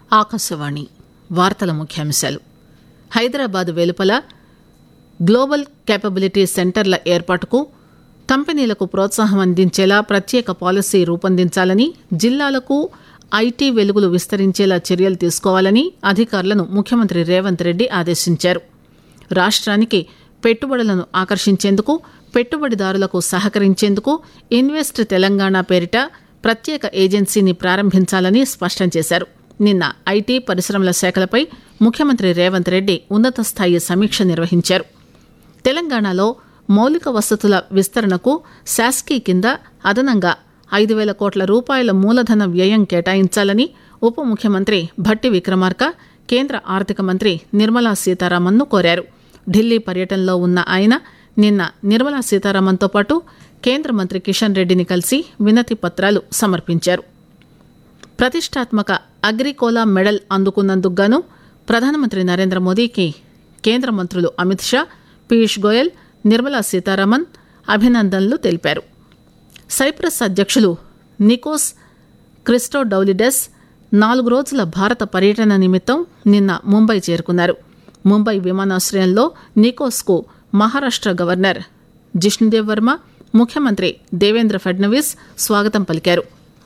ఆకాశవాణి వార్తల ముఖ్యాంశాలు హైదరాబాద్ వెలుపల గ్లోబల్ కేపబిలిటీ సెంటర్ల ఏర్పాటుకు కంపెనీలకు ప్రోత్సాహం అందించేలా ప్రత్యేక పాలసీ రూపొందించాలని జిల్లాలకు ఐటీ వెలుగులు విస్తరించేలా చర్యలు తీసుకోవాలని అధికారులను ముఖ్యమంత్రి రేవంత్ రెడ్డి ఆదేశించారు రాష్ట్రానికి పెట్టుబడులను ఆకర్షించేందుకు పెట్టుబడిదారులకు సహకరించేందుకు ఇన్వెస్ట్ తెలంగాణ పేరిట ప్రత్యేక ఏజెన్సీని ప్రారంభించాలని స్పష్టం చేశారు నిన్న ఐటీ పరిశ్రమల శాఖలపై ముఖ్యమంత్రి రేవంత్ రెడ్డి ఉన్నత స్థాయి సమీక్ష నిర్వహించారు తెలంగాణలో మౌలిక వసతుల విస్తరణకు శాస్కీ కింద అదనంగా ఐదు వేల కోట్ల రూపాయల మూలధన వ్యయం కేటాయించాలని ఉప ముఖ్యమంత్రి భట్టి విక్రమార్క కేంద్ర ఆర్థిక మంత్రి నిర్మలా సీతారామన్ను కోరారు ఢిల్లీ పర్యటనలో ఉన్న ఆయన నిన్న నిర్మలా సీతారామన్తో పాటు కేంద్ర మంత్రి కిషన్ రెడ్డిని కలిసి వినతి పత్రాలు సమర్పించారు ప్రతిష్టాత్మక అగ్రికోలా మెడల్ అందుకున్నందుకు గాను ప్రధానమంత్రి నరేంద్ర మోదీకి కేంద్ర మంత్రులు అమిత్ షా పీయూష్ గోయల్ నిర్మలా సీతారామన్ అభినందనలు తెలిపారు సైప్రస్ అధ్యక్షులు నికోస్ క్రిస్టోడౌలిడెస్ నాలుగు రోజుల భారత పర్యటన నిమిత్తం నిన్న ముంబై చేరుకున్నారు ముంబై విమానాశ్రయంలో నికోస్కు మహారాష్ట్ర గవర్నర్ జిష్ణుదేవ్ వర్మ ముఖ్యమంత్రి దేవేంద్ర ఫడ్నవీస్ స్వాగతం పలికారు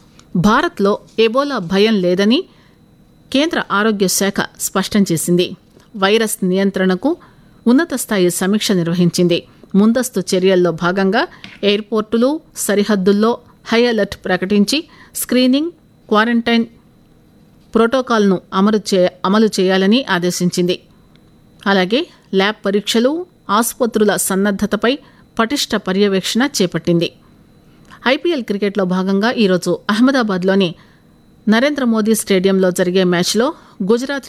భారత్లో ఎబోలా భయం లేదని కేంద్ర ఆరోగ్య శాఖ స్పష్టం చేసింది వైరస్ నియంత్రణకు ఉన్నత స్థాయి సమీక్ష నిర్వహించింది ముందస్తు చర్యల్లో భాగంగా ఎయిర్పోర్టులు సరిహద్దుల్లో హై అలర్ట్ ప్రకటించి స్క్రీనింగ్ క్వారంటైన్ ప్రోటోకాల్ను అమలు చే అమలు చేయాలని ఆదేశించింది అలాగే ల్యాబ్ పరీక్షలు ఆసుపత్రుల సన్నద్దతపై పటిష్ట పర్యవేక్షణ చేపట్టింది ఐపీఎల్ క్రికెట్లో భాగంగా ఈరోజు అహ్మదాబాద్లోని నరేంద్ర మోదీ స్టేడియంలో జరిగే మ్యాచ్లో గుజరాత్